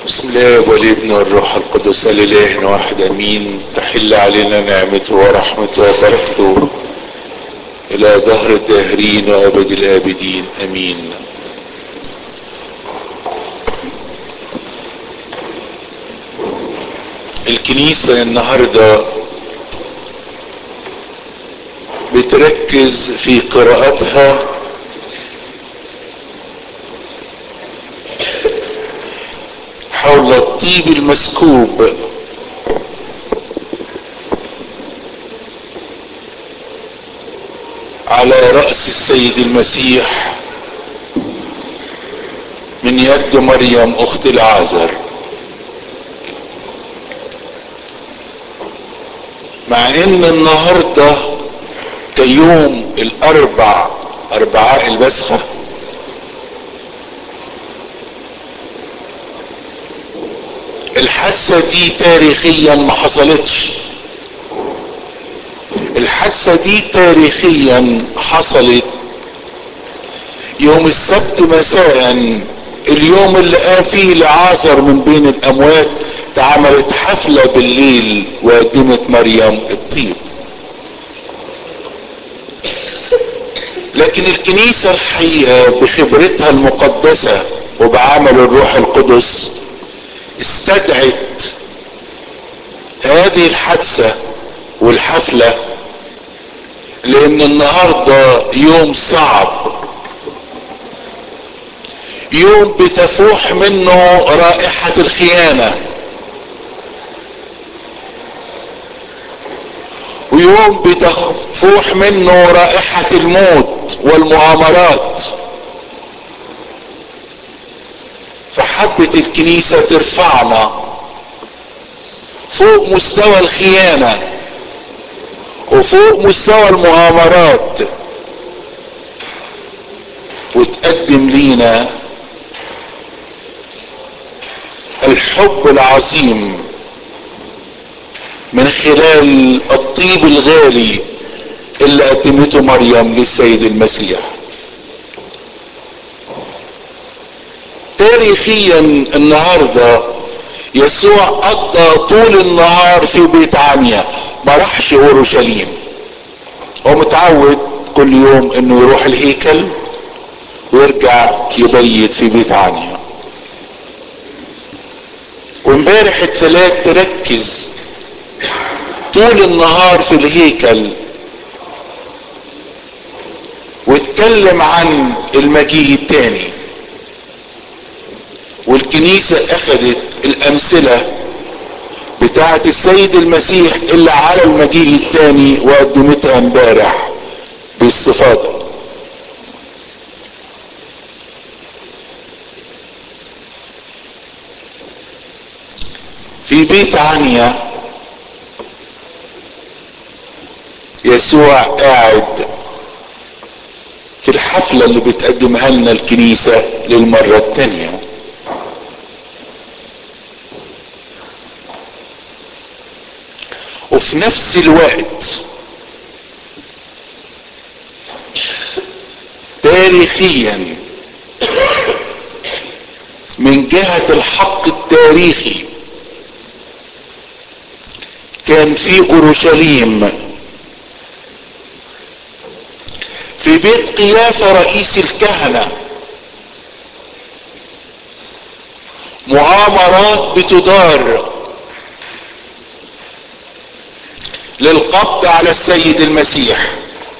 بسم الله والابن والروح القدس الاله واحد امين تحل علينا نعمته ورحمته وبركته الى دهر الداهرين وابد الابدين امين الكنيسة النهاردة بتركز في قراءتها حول الطيب المسكوب على رأس السيد المسيح من يد مريم أخت العازر مع ان النهاردة كيوم الاربع اربعاء البسخة الحادثة دي تاريخيا ما حصلتش الحادثة دي تاريخيا حصلت يوم السبت مساء اليوم اللي قام فيه لعازر من بين الاموات اتعملت حفلة بالليل وقدمت مريم الطيب لكن الكنيسة الحقيقة بخبرتها المقدسة وبعمل الروح القدس استدعت هذه الحادثة والحفلة لان النهاردة يوم صعب يوم بتفوح منه رائحة الخيانة ويوم بتفوح منه رائحة الموت والمؤامرات فحبت الكنيسة ترفعنا فوق مستوى الخيانة وفوق مستوى المؤامرات وتقدم لينا الحب العظيم من خلال الطيب الغالي اللي قدمته مريم للسيد المسيح تاريخيا النهارده يسوع قضى طول النهار في بيت عنيا ما راحش اورشليم هو متعود كل يوم انه يروح الهيكل ويرجع يبيت في بيت عنيا وامبارح التلات تركز طول النهار في الهيكل واتكلم عن المجيء التاني والكنيسة اخذت الامثلة بتاعة السيد المسيح اللي على المجيء التاني وقدمتها امبارح باستفاضة في بيت عنيا يسوع قاعد في الحفلة اللي بتقدمها لنا الكنيسة للمرة التانية وفي نفس الوقت تاريخيا من جهة الحق التاريخي كان في اورشليم في بيت قيافة رئيس الكهنة مؤامرات بتدار للقبض على السيد المسيح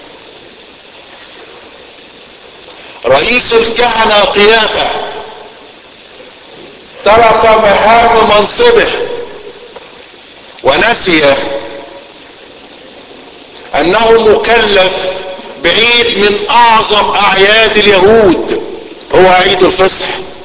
رئيس الكهنة قيافة ترك مهام منصبه ونسي انه مكلف بعيد من اعظم اعياد اليهود هو عيد الفصح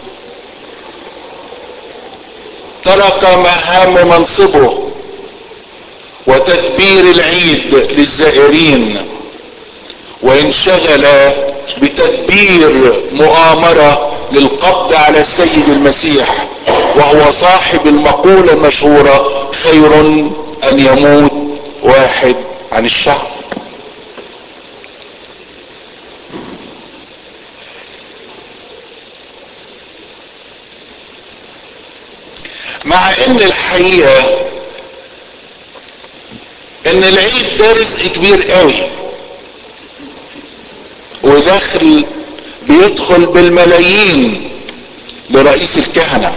ترك مهام منصبه وتدبير العيد للزائرين وانشغل بتدبير مؤامرة للقبض على السيد المسيح وهو صاحب المقولة المشهورة خير ان يموت واحد عن الشعب مع ان الحقيقة ان العيد ده رزق كبير قوي ودخل بيدخل بالملايين لرئيس الكهنة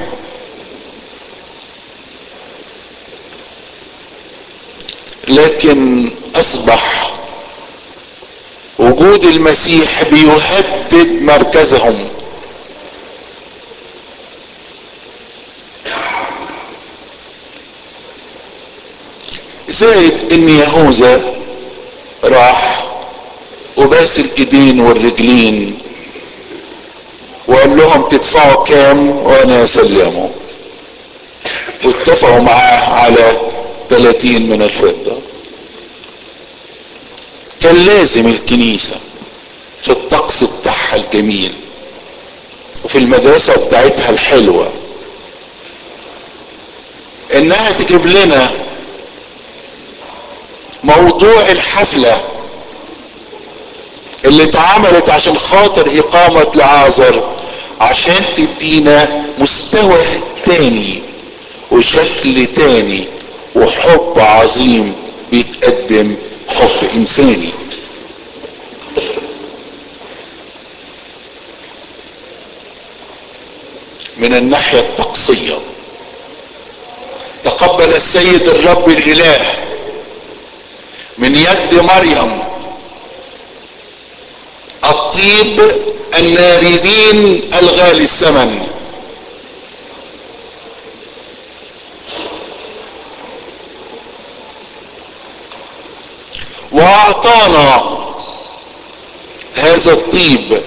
لكن اصبح وجود المسيح بيهدد مركزهم زائد ان يهوذا راح وباس الايدين والرجلين وقال لهم تدفعوا كام وانا اسلمه واتفقوا معاه على 30 من الفضة كان لازم الكنيسة في الطقس بتاعها الجميل وفي المدرسة بتاعتها الحلوة انها تجيب لنا موضوع الحفلة اللي اتعملت عشان خاطر اقامة لعازر عشان تدينا مستوى تاني وشكل تاني وحب عظيم بيتقدم حب انساني من الناحية الطقسية تقبل السيد الرب الاله من يد مريم الطيب الناردين الغالي الثمن واعطانا هذا الطيب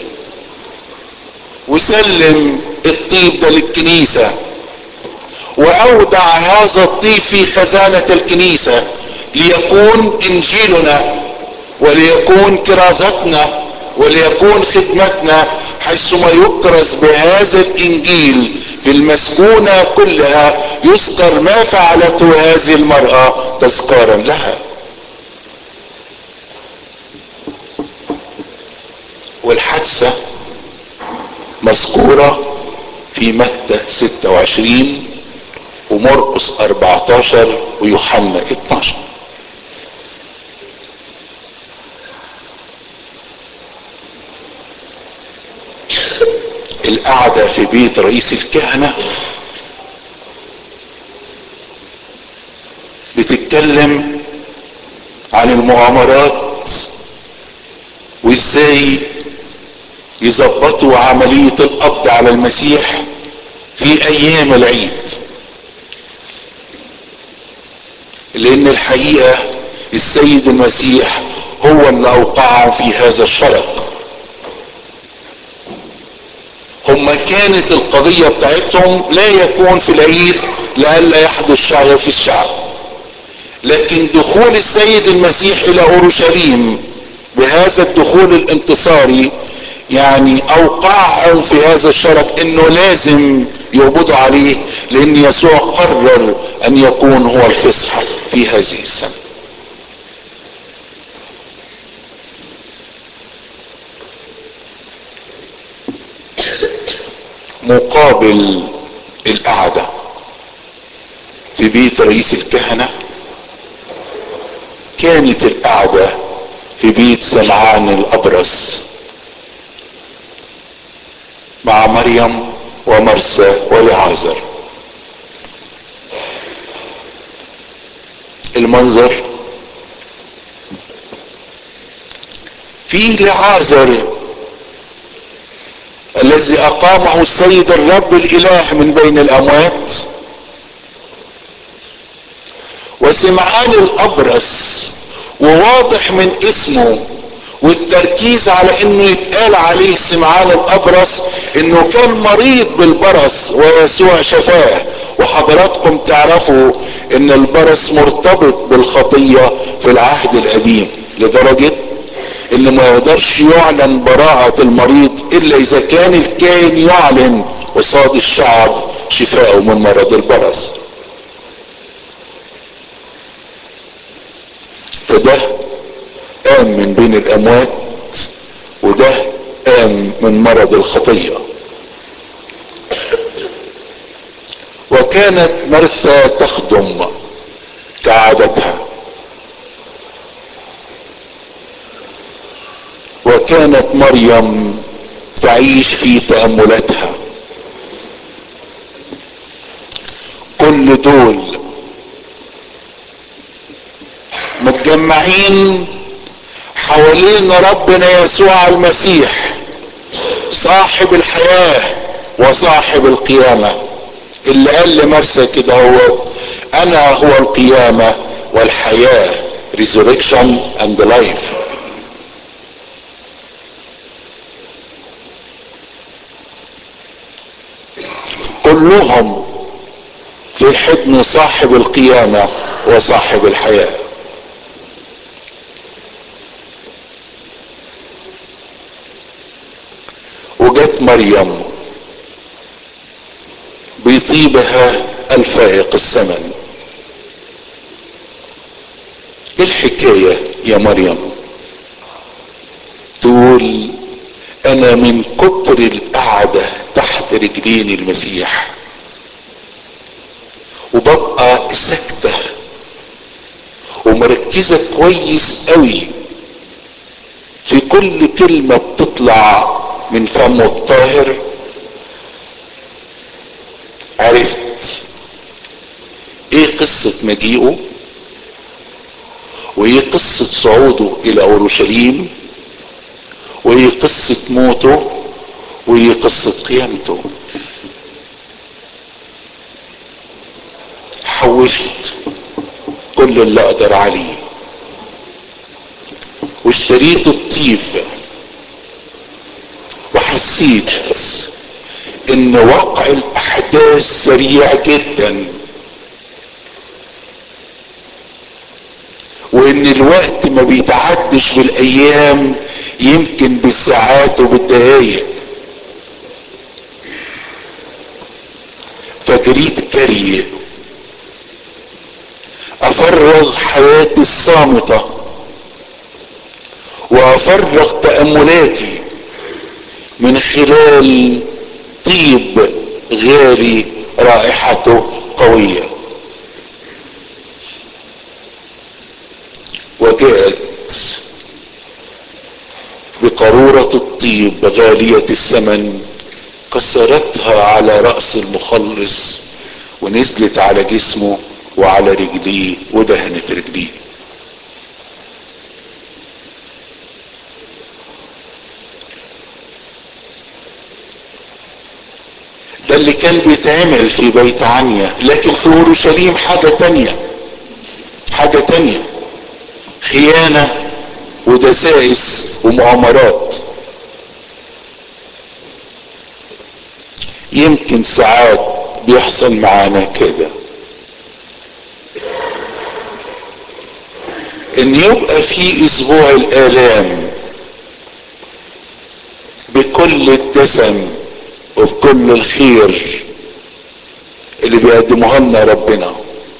وسلم الطيب ده للكنيسة واودع هذا الطيب في خزانة الكنيسة ليكون انجيلنا وليكون كرازتنا وليكون خدمتنا حيثما يكرز بهذا الانجيل في المسكونة كلها يذكر ما فعلته هذه المرأة تذكارا لها والحادثة مذكورة في متى 26 ومرقس 14 ويوحنا 12 القعدة في بيت رئيس الكهنة بتتكلم عن المؤامرات وازاي يظبطوا عملية القبض على المسيح في ايام العيد لان الحقيقة السيد المسيح هو اللي اوقعهم في هذا الشرق هم كانت القضية بتاعتهم لا يكون في العيد لئلا يحدث شر في الشعب لكن دخول السيد المسيح الى اورشليم بهذا الدخول الانتصاري يعني اوقعهم في هذا الشرك انه لازم يقبضوا عليه لان يسوع قرر ان يكون هو الفصح في هذه السنه مقابل القعده في بيت رئيس الكهنه كانت القعده في بيت سمعان الابرص مع مريم ومرسى ولعازر المنظر في لعازر الذي اقامه السيد الرب الاله من بين الاموات وسمعان الابرص وواضح من اسمه والتركيز على انه يتقال عليه سمعان الابرص انه كان مريض بالبرص ويسوع شفاه وحضراتكم تعرفوا ان البرص مرتبط بالخطية في العهد القديم لدرجة ان ما يقدرش يعلن براءة المريض الا اذا كان الكاهن يعلن قصاد الشعب شفاءه من مرض البرص فده قام من بين الاموات وده قام من مرض الخطيه وكانت مرثا تخدم كعادتها وكانت مريم تعيش في تأملاتها كل دول متجمعين حوالين ربنا يسوع المسيح صاحب الحياة وصاحب القيامة اللي قال لمرسى كده هو انا هو القيامة والحياة resurrection and life كلهم في حضن صاحب القيامة وصاحب الحياة وجت مريم بطيبها الفائق الثمن ايه الحكاية يا مريم تقول انا من كتر القعدة تحت رجلين المسيح وببقى ساكتة ومركزة كويس قوي في كل كلمة بتطلع من فمه الطاهر عرفت ايه قصة مجيئه وايه قصة صعوده الى اورشليم وايه قصة موته وايه قصة قيامته حوشت كل اللي اقدر عليه واشتريت الطيب وحسيت ان وقع الاحداث سريع جدا وان الوقت ما بيتعدش بالايام يمكن بالساعات وبالدقايق فجريت كري افرغ حياتي الصامته وافرغ تاملاتي من خلال طيب غالي رائحته قويه وجاءت بقارورة الطيب غالية الثمن كسرتها على رأس المخلص ونزلت على جسمه وعلى رجليه ودهنت رجليه ده اللي كان بيتعمل في بيت عنيا لكن في اورشليم حاجة تانية حاجة تانية خيانة ودسائس ومؤامرات يمكن ساعات بيحصل معانا كده ان يبقى في اسبوع الالام بكل الدسم وبكل الخير اللي بيقدموها لنا ربنا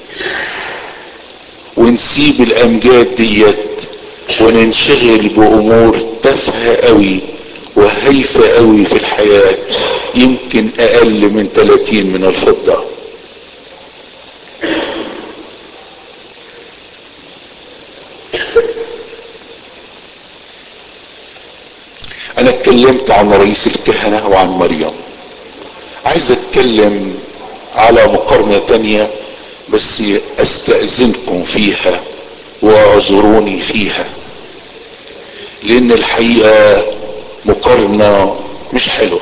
ونسيب الامجاد ديت وننشغل بامور تافهه قوي وهيفه قوي في الحياه يمكن اقل من 30 من الفضه انا اتكلمت عن رئيس الكهنه وعن مريم عايز اتكلم على مقارنه تانيه بس استاذنكم فيها واعذروني فيها لان الحقيقه مقارنه مش حلوه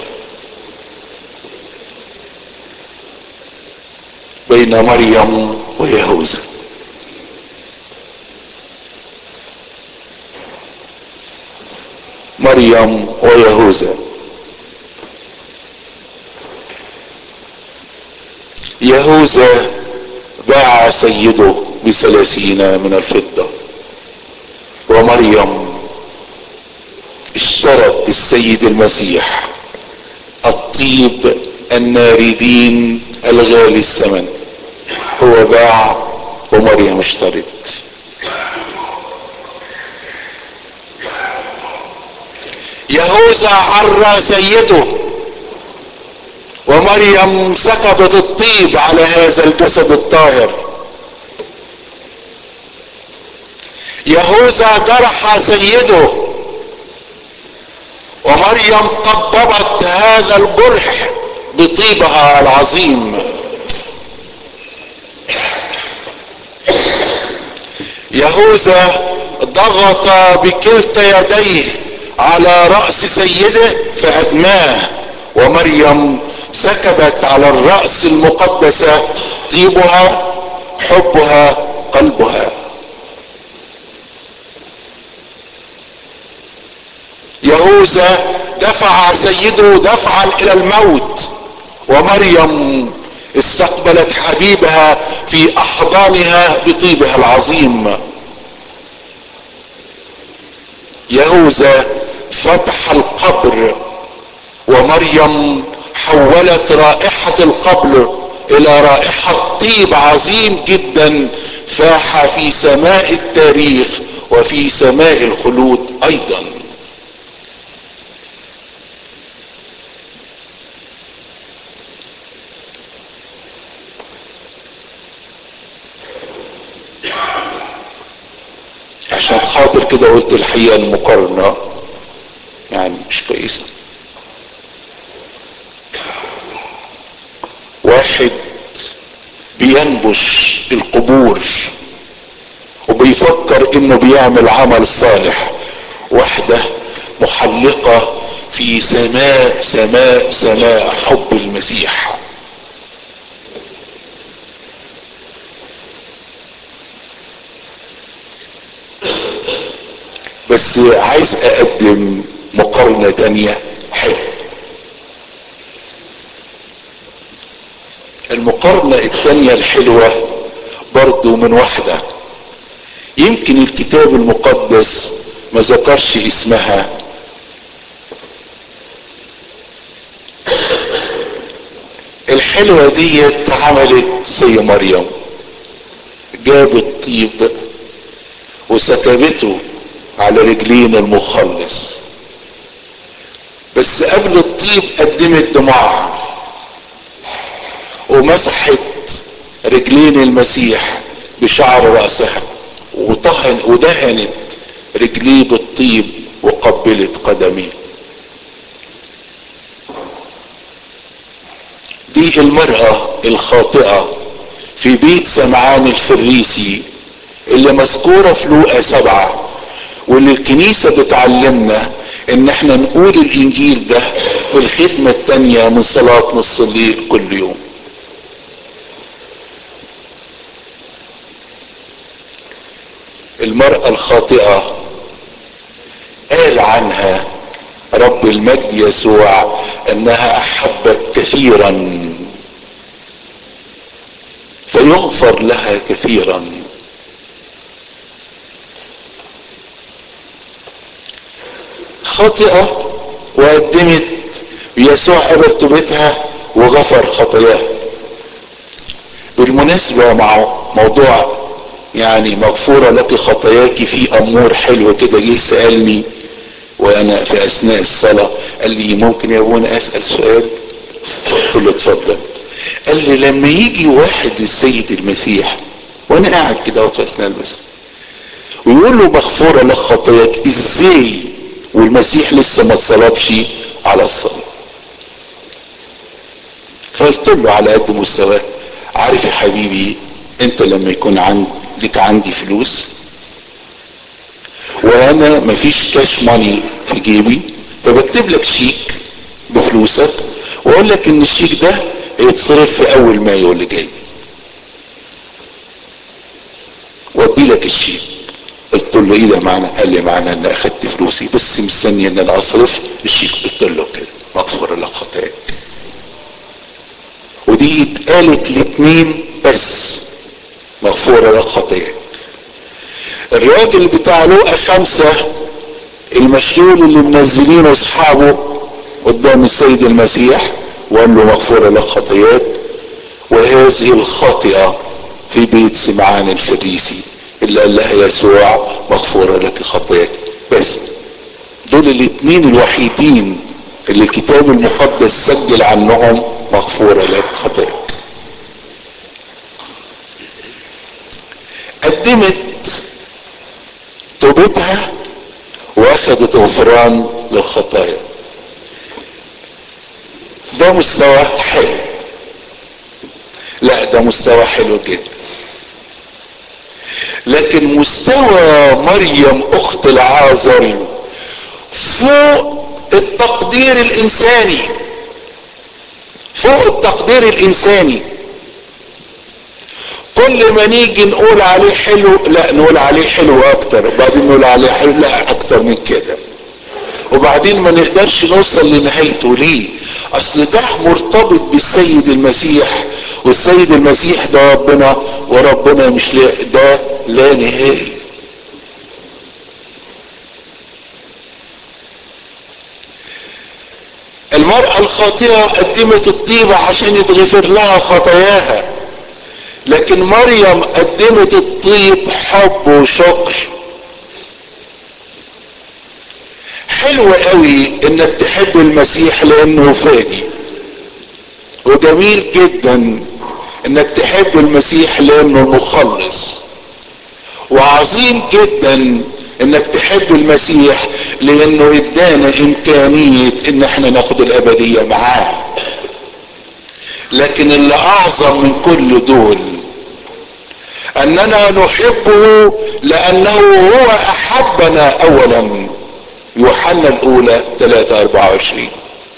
بين مريم ويهوذا مريم ويهوذا يهوذا باع سيده بثلاثين من الفضة ومريم اشترت السيد المسيح الطيب الناردين الغالي الثمن هو باع ومريم اشترت يهوذا عرى سيده ومريم سكبت الطيب على هذا الجسد الطاهر يهوذا جرح سيده ومريم طببت هذا الجرح بطيبها العظيم يهوذا ضغط بكلتا يديه على راس سيده فادماه ومريم سكبت على الراس المقدسه طيبها حبها قلبها يهوذا دفع سيده دفعا الى الموت ومريم استقبلت حبيبها في احضانها بطيبها العظيم يهوذا فتح القبر ومريم حولت رائحة القبر الى رائحة طيب عظيم جدا فاح في سماء التاريخ وفي سماء الخلود ايضا عشان خاطر كده قلت الحقيقة المقارنة يعني مش كويسة واحد بينبش القبور وبيفكر انه بيعمل عمل صالح واحدة محلقة في سماء سماء سماء حب المسيح بس عايز اقدم مقارنة تانية حلو المقارنة التانية الحلوة برضو من واحدة يمكن الكتاب المقدس ما ذكرش اسمها الحلوة دي عملت زي مريم جابت طيب وسكبته على رجلين المخلص بس قبل الطيب قدمت دموعها ومسحت رجلين المسيح بشعر رأسها وطهن ودهنت رجليه بالطيب وقبلت قدميه دي المرأة الخاطئة في بيت سمعان الفريسي اللي مذكورة في لوقا سبعة واللي الكنيسة بتعلمنا ان احنا نقول الانجيل ده في الخدمة التانية من صلاة نص الليل كل يوم المرأة الخاطئة قال عنها رب المجد يسوع انها احبت كثيرا فيغفر لها كثيرا خاطئة وقدمت يسوع قبل توبتها وغفر خطاياها بالمناسبة مع موضوع يعني مغفورة لك خطاياك في أمور حلوة كده جه سألني وأنا في أثناء الصلاة قال لي ممكن يا أبونا أسأل سؤال قلت له اتفضل قال لي لما يجي واحد للسيد المسيح وأنا قاعد كده في أثناء المساء ويقول له مغفورة لك خطاياك إزاي والمسيح لسه ما اتصلبش على الصليب فقلت له على قد مستواه عارف يا حبيبي انت لما يكون عندك عندي فلوس وانا مفيش كاش ماني في جيبي فبكتب لك شيك بفلوسك واقول لك ان الشيك ده هيتصرف في اول مايو اللي جاي وادي لك الشيك قلت له ايه ده معنى قال لي معنى ان اخدت فلوسي بس مستني ان انا اصرف الشيك قلت له كده مغفور لك خطاياك ودي اتقالت لاتنين بس مغفورة لك خطاياك الراجل بتاع لوقا خمسة المشلول اللي منزلينه اصحابه قدام السيد المسيح وقال له مغفورة لك خطاياك وهذه الخاطئة في بيت سمعان الفريسي اللي قال لها يسوع مغفورة لك خطاياك بس دول الاثنين الوحيدين اللي الكتاب المقدس سجل عنهم مغفورة لك خطئك قدمت توبتها واخدت غفران للخطايا ده مستوى حلو لا ده مستوى حلو جدا لكن مستوى مريم اخت العازر فوق التقدير الانساني فوق التقدير الانساني كل ما نيجي نقول عليه حلو لا نقول عليه حلو اكتر وبعدين نقول عليه حلو لا اكتر من كده وبعدين ما نقدرش نوصل لنهايته ليه اصل ده مرتبط بالسيد المسيح والسيد المسيح ده ربنا وربنا مش لا ده لا نهائي المرأة الخاطئة قدمت الطيبة عشان يتغفر لها خطاياها لكن مريم قدمت الطيب حب وشكر حلو قوي انك تحب المسيح لانه فادي وجميل جدا انك تحب المسيح لانه مخلص وعظيم جدا انك تحب المسيح لانه ادانا امكانية ان احنا ناخد الابدية معاه لكن اللي اعظم من كل دول اننا نحبه لانه هو احبنا اولا يوحنا الاولى 3 24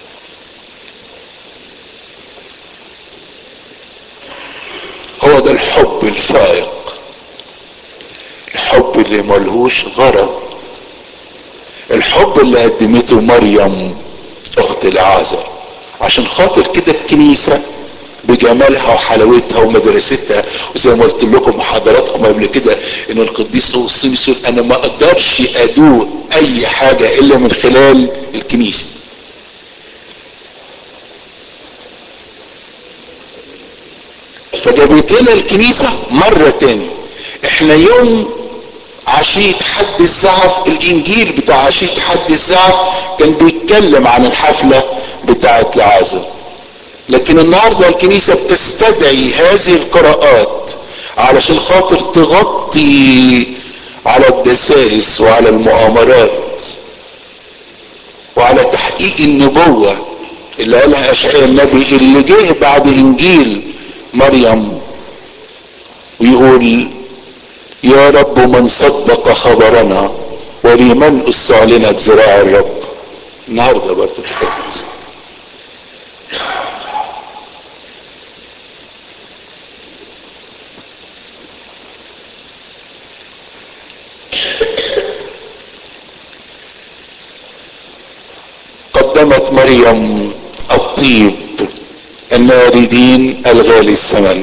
هو ده الحب الفائق الحب اللي ملهوش غرض الحب اللي قدمته مريم اخت العازر عشان خاطر كده الكنيسة بجمالها وحلاوتها ومدرستها وزي ما قلت لكم حضراتكم قبل كده ان القديس اغسطينوس يقول انا ما اقدرش ادوق اي حاجة الا من خلال الكنيسة فجابت لنا الكنيسة مرة تاني احنا يوم عشية حد الزعف الانجيل بتاع عشية حد الزعف كان بيتكلم عن الحفلة بتاعت العازم لكن النهاردة الكنيسة بتستدعي هذه القراءات علشان خاطر تغطي على الدسائس وعلى المؤامرات وعلى تحقيق النبوة اللي قالها اشعياء النبي اللي جه بعد انجيل مريم ويقول يا رب من صدق خبرنا ولمن استعلنت ذراع الرب النهارده برضه كتبت قدمت مريم الطيب الناردين الغالي الثمن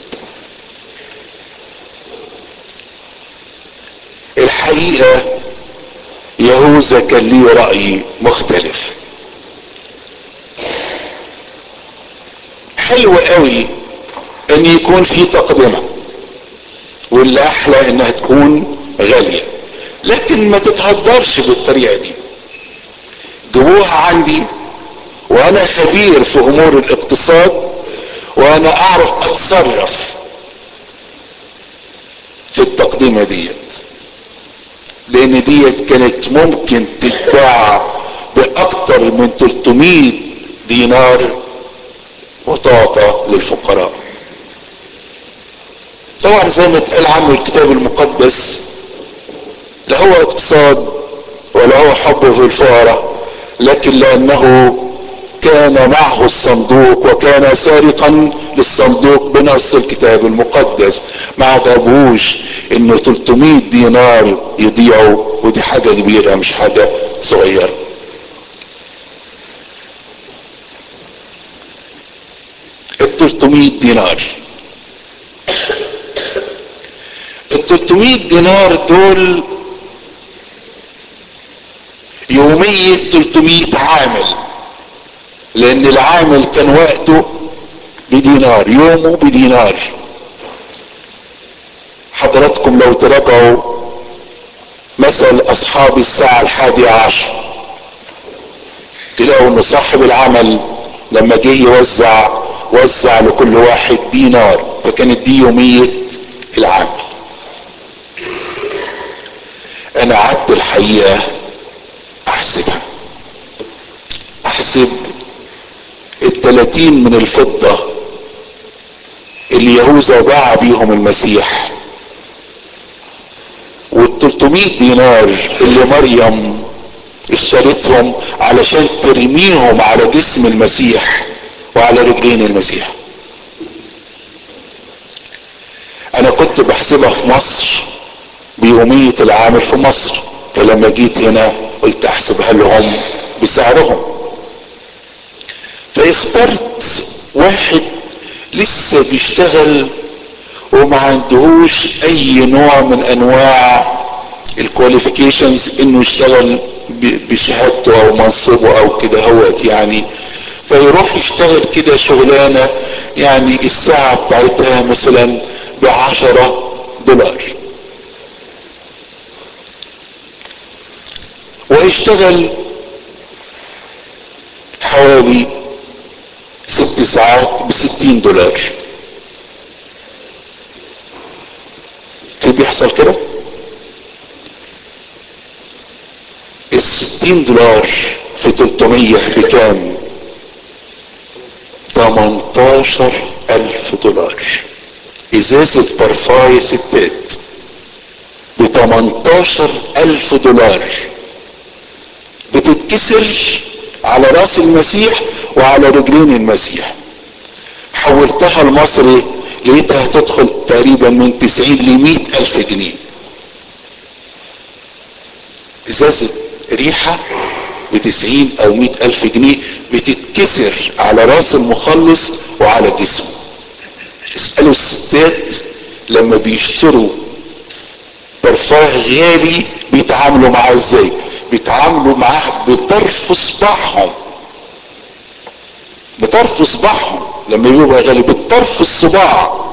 الحقيقة يهوذا كان ليه رأي مختلف حلو قوي ان يكون في تقدمة واللي احلى انها تكون غالية لكن ما تتهدرش بالطريقة دي جيبوها عندي وانا خبير في امور الاقتصاد وانا اعرف اتصرف في التقديمة ديت لان ديت كانت ممكن تتباع باكتر من 300 دينار وتعطى للفقراء طبعا زي ما اتقال عنه الكتاب المقدس لا هو اقتصاد ولا هو حب في الفقراء لكن لانه كان معه الصندوق وكان سارقا للصندوق بنص الكتاب المقدس ما عجبوش انه 300 دينار يضيعوا ودي حاجة كبيرة مش حاجة صغيرة ال 300 دينار ال 300 دينار دول يومية 300 عامل لان العامل كان وقته بدينار يومه بدينار حضراتكم لو تراجعوا مثل اصحاب الساعة الحادية عشر تلاقوا ان صاحب العمل لما جه يوزع وزع لكل واحد دينار فكانت دي يومية العامل انا قعدت الحقيقة احسبها احسب التلاتين من الفضة اللي يهوذا باع بيهم المسيح والتلتمية دينار اللي مريم اشتريتهم علشان ترميهم على جسم المسيح وعلى رجلين المسيح انا كنت بحسبها في مصر بيومية العامل في مصر فلما جيت هنا قلت احسبها لهم بسعرهم فاخترت واحد لسه بيشتغل وما عندهوش اي نوع من انواع الكواليفيكيشنز انه يشتغل بشهادته او منصبه او كده هوت يعني فيروح يشتغل كده شغلانة يعني الساعة بتاعتها مثلا بعشرة دولار ويشتغل حوالي ست ساعات بستين دولار في بيحصل كده الستين دولار في تلتمية بكام تمنتاشر الف دولار ازازة برفاية ستات بتمنتاشر الف دولار بتتكسر على راس المسيح وعلى رجلين المسيح حولتها لمصري لقيتها تدخل تقريبا من تسعين لمئة الف جنيه ازازة ريحة بتسعين او مئة الف جنيه بتتكسر على راس المخلص وعلى جسمه اسألوا الستات لما بيشتروا برفاه غالي بيتعاملوا معاه ازاي بيتعاملوا معاه بطرف صباعهم بطرف صباعهم لما بيبقى غالي بطرف الصباع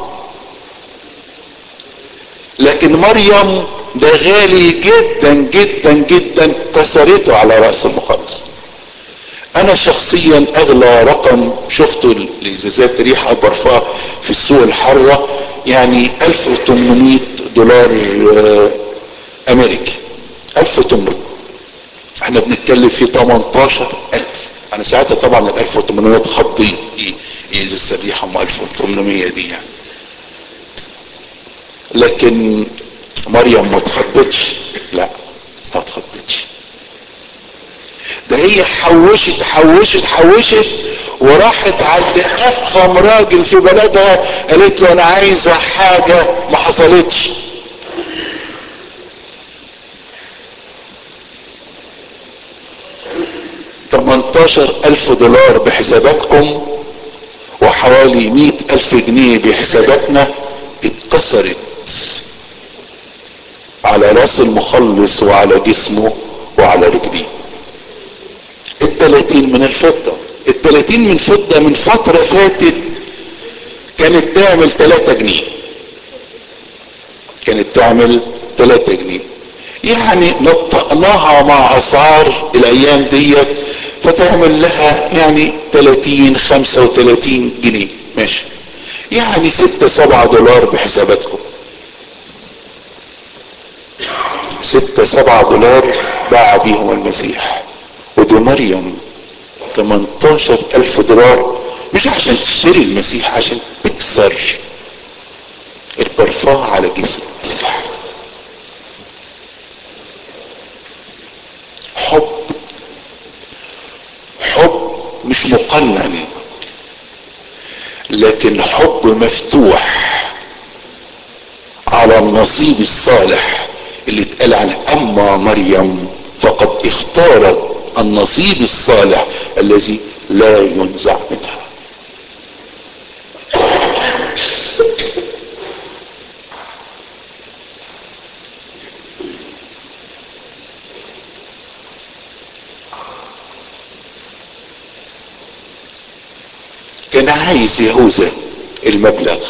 لكن مريم ده غالي جدا جدا جدا كسرته على راس المخلص انا شخصيا اغلى رقم شفته لازازات ريحه برفان في السوق الحره يعني 1800 دولار امريكي 1800 احنا بنتكلم في 18000 انا ساعتها طبعا ال 1800 خضيت ايه ايه ازازه الريحه ام 1800 دي يعني لكن مريم ما اتخضتش لا ما اتخضتش ده هي حوشت حوشت حوشت وراحت عند افخم راجل في بلدها قالت له انا عايزه حاجه ما حصلتش تمنتاشر الف دولار بحساباتكم وحوالي مئة الف جنيه بحساباتنا اتكسرت على راس المخلص وعلى جسمه وعلى رجليه التلاتين من الفضة التلاتين من فضة من فترة فاتت كانت تعمل تلاتة جنيه كانت تعمل تلاتة جنيه يعني نطقناها مع اسعار الايام ديت فتعمل لها يعني تلاتين خمسة وتلاتين جنيه ماشي يعني ستة سبعة دولار بحساباتكم ستة سبعة دولار باع بيهم المسيح ودي مريم 18 ألف دولار مش عشان تشتري المسيح عشان تكسر البرفان على جسم المسيح حب حب مش مقنن لكن حب مفتوح على النصيب الصالح اللي اتقال عنه اما مريم فقد اختارت النصيب الصالح الذي لا ينزع منها كان عايز يهوذا المبلغ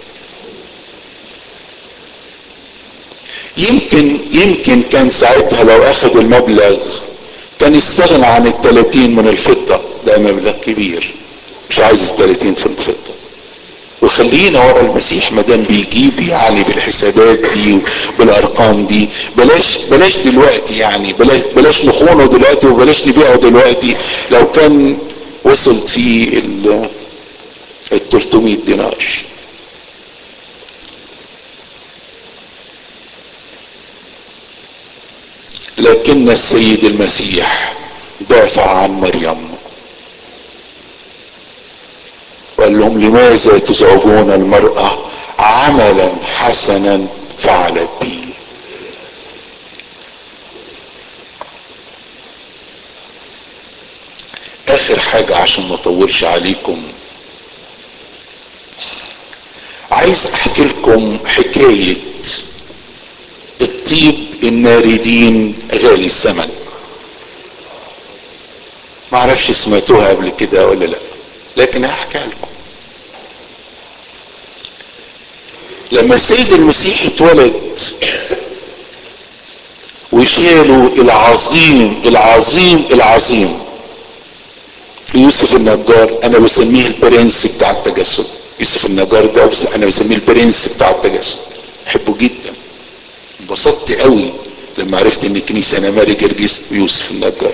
يمكن يمكن كان ساعتها لو اخذ المبلغ كان يستغنى عن التلاتين من الفضة ده مبلغ كبير مش عايز ال 30 في الفضه وخلينا ورا المسيح ما دام بيجيب يعني بالحسابات دي بالارقام دي بلاش بلاش دلوقتي يعني بلاش بلاش نخونه دلوقتي وبلاش نبيعه دلوقتي لو كان وصل في ال ال 300 دينار لكن السيد المسيح دافع عن مريم وقال لهم لماذا تزعجون المرأة عملا حسنا فعلت به اخر حاجة عشان ما اطولش عليكم عايز احكي لكم حكاية الطيب الناردين غالي الثمن معرفش سمعتوها قبل كده ولا لا لكن هحكي لكم لما السيد المسيح اتولد وشالوا العظيم العظيم العظيم يوسف النجار انا بسميه البرنس بتاع التجسد يوسف النجار ده انا بسميه البرنس بتاع التجسد بحبه جدا انبسطت قوي لما عرفت ان الكنيسه انا ماري جرجس ويوسف النجار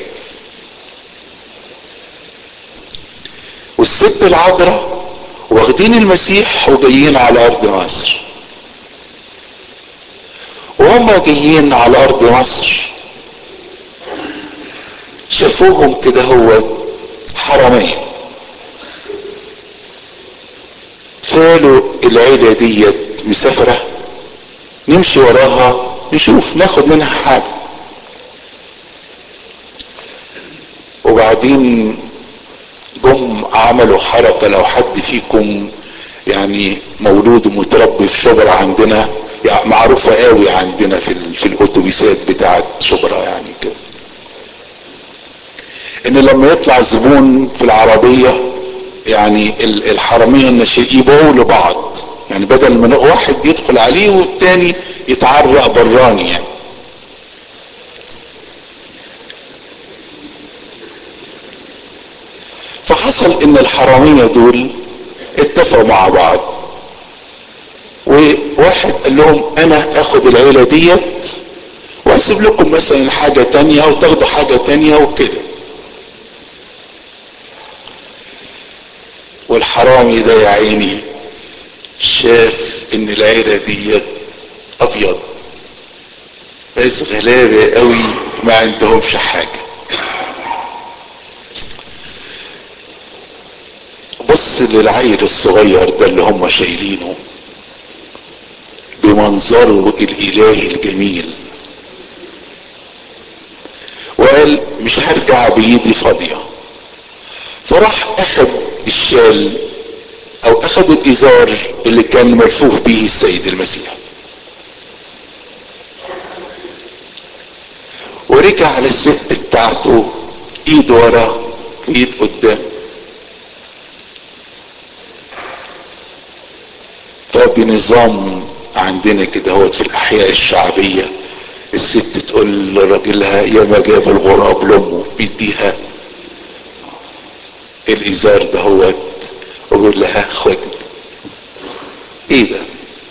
والست العذراء واخدين المسيح وجايين على ارض مصر وهم جايين على ارض مصر شافوهم كده هو حرمين فقالوا العيلة ديت مسافرة نمشي وراها نشوف ناخد منها حاجة وبعدين جم عملوا حركة لو حد فيكم يعني مولود ومتربي في شبرا عندنا يعني معروفة قوي عندنا في, في الاتوبيسات بتاعت شبرا يعني كده ان لما يطلع زبون في العربية يعني الحرامية الناشئين يبيعوا لبعض يعني بدل ما واحد يدخل عليه والتاني يتعرق براني يعني فحصل ان الحرامية دول اتفقوا مع بعض وواحد قال لهم انا اخد العيلة ديت واسيب لكم مثلا حاجة تانية او تاخدوا حاجة تانية وكده والحرامي ده يا عيني شاف ان العيلة ديت ابيض بس غلابة قوي ما عندهمش حاجة بص للعيل الصغير ده اللي هم شايلينه بمنظره الالهي الجميل وقال مش هرجع بايدي فاضيه فراح اخد الشال او اخد الازار اللي كان ملفوف به السيد المسيح ورجع على الست بتاعته ايد ورا وايد قدام فبنظام عندنا كده هو في الاحياء الشعبيه الست تقول لراجلها يا ما جاب الغراب لامه بيديها الازار دهوت ويقول لها خد ايه ده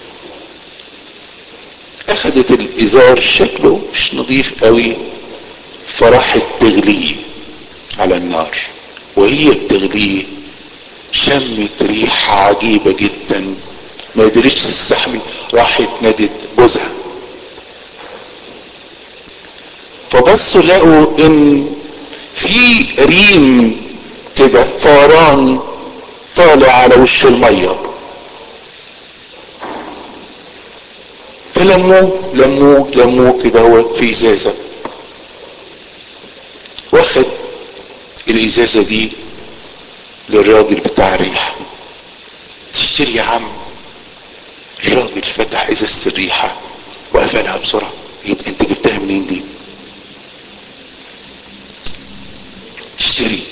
اخدت الازار شكله مش نظيف قوي فراحت تغليه على النار وهي بتغليه شمت ريحة عجيبة جدا ما قدرتش تستحمل راحت نادت جوزها فبصوا لقوا ان في ريم كده فوران طالع على وش الميه فلموه لموه لموه كده هو في ازازه واخد الازازه دي للراجل بتاع الريحه تشتري يا عم الراجل فتح ازازه الريحه وقفلها بسرعه انت جبتها منين دي اشتري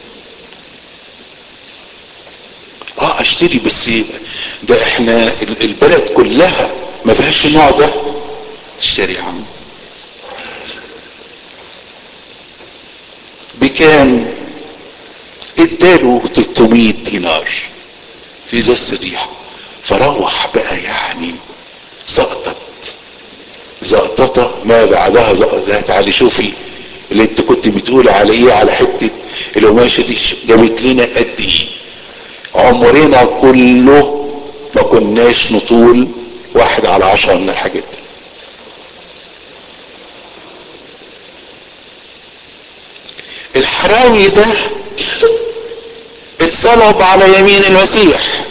اه اشتري بس ده احنا البلد كلها ما فيهاش النوع ده تشتري يا عم بكام اداله 300 دينار في ازازه الريحه فروح بقى يعني سقطت زقططة ما بعدها زقطة تعالي شوفي اللي انت كنت بتقول على ايه على حتة القماشة دي جابت لنا قد ايه عمرنا كله ما كناش نطول واحد على عشرة من الحاجات دي الحرامي ده اتصلب على يمين المسيح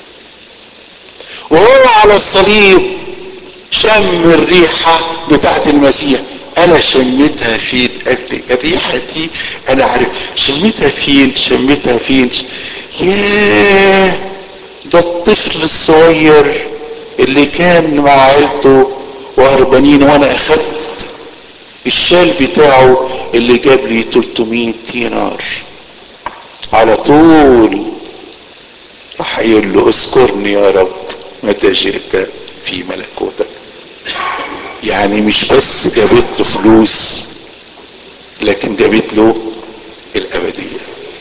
وهو على الصليب شم الريحة بتاعت المسيح انا شميتها فين قبل الريحة دي انا عارف شميتها فين شميتها فين ياه ده الطفل الصغير اللي كان مع عيلته وهربانين وانا اخدت الشال بتاعه اللي جاب لي 300 دينار على طول راح يقول له اذكرني يا رب متى جئت في ملكوتك يعني مش بس جابت له فلوس لكن جابت له الابديه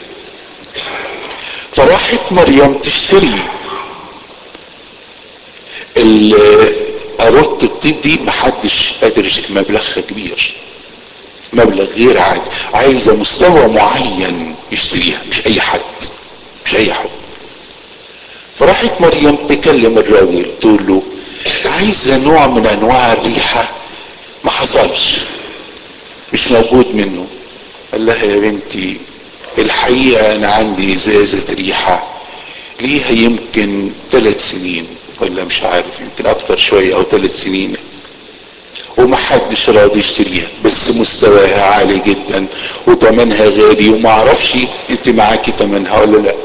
فراحت مريم تشتري قارورة الطيب دي محدش قادر مبلغها كبير مبلغ غير عادي عايزه مستوى معين يشتريها مش اي حد مش اي حد فراحت مريم تكلم الراجل تقول له عايزه نوع من انواع الريحه ما حصلش مش موجود منه قال لها يا بنتي الحقيقه انا عندي ازازه ريحه ليها يمكن ثلاث سنين ولا مش عارف يمكن اكتر شويه او ثلاث سنين ومحدش راضي يشتريها بس مستواها عالي جدا وتمنها غالي وما اعرفش انت معاكي تمنها ولا لا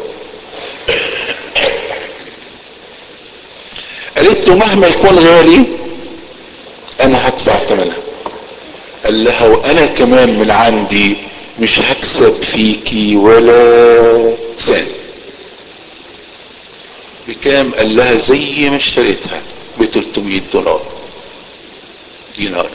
قالت له مهما يكون غالي انا هدفع ثمنها قال لها وانا كمان من عندي مش هكسب فيكي ولا سنت بكام قال لها زي ما اشتريتها ب 300 دولار دينار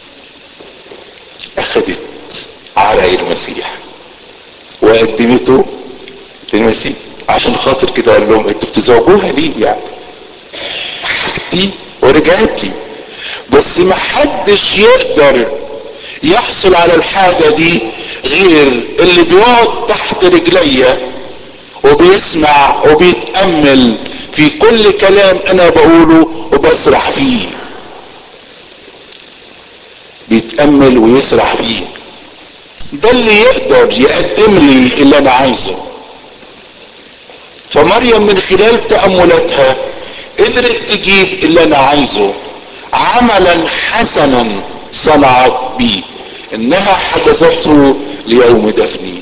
اخذت عرق المسيح وقدمته للمسيح عشان خاطر كده قال لهم انتوا بتزوجوها ليه يعني حاجتي ورجعت لي بس ما حدش يقدر يحصل على الحاجة دي غير اللي بيقعد تحت رجليا وبيسمع وبيتأمل في كل كلام انا بقوله وبسرح فيه بيتأمل ويسرح فيه ده اللي يقدر يقدم لي اللي انا عايزه فمريم من خلال تأملاتها قدرت تجيب اللي انا عايزه عملا حسنا صنعت بيه انها حجزته ليوم دفني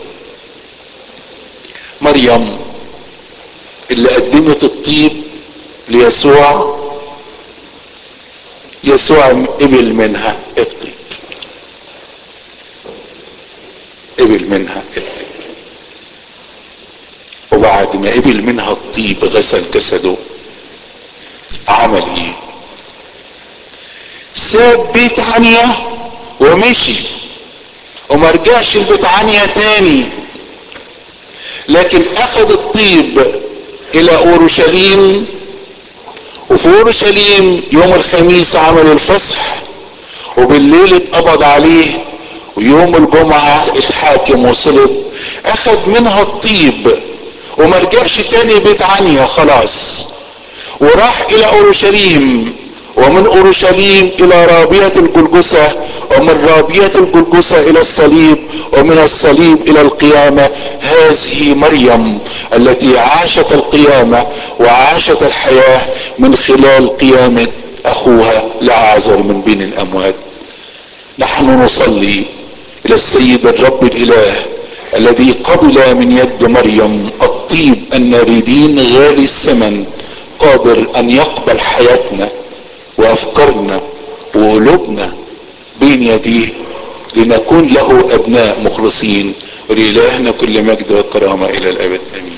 مريم اللي قدمت الطيب ليسوع يسوع قبل منها الطيب قبل منها الطيب وبعد ما قبل منها الطيب غسل جسده عمل ايه ساب بيت عنيا ومشي وما رجعش البيت عنيا تاني لكن اخذ الطيب الى اورشليم وفي اورشليم يوم الخميس عمل الفصح وبالليل اتقبض عليه ويوم الجمعة اتحاكم وصلب اخذ منها الطيب وما رجعش تاني بيت عنيا خلاص وراح الى اورشليم ومن اورشليم الى رابية الجلجسة ومن رابية الجلجسة الى الصليب ومن الصليب الى القيامة هذه مريم التي عاشت القيامة وعاشت الحياة من خلال قيامة اخوها لعازر من بين الاموات نحن نصلي الى السيد الرب الاله الذي قبل من يد مريم الطيب الناردين غالي الثمن قادر ان يقبل حياتنا وافكارنا وقلوبنا بين يديه لنكون له ابناء مخلصين ولإلهنا كل مجد وكرامة الى الابد امين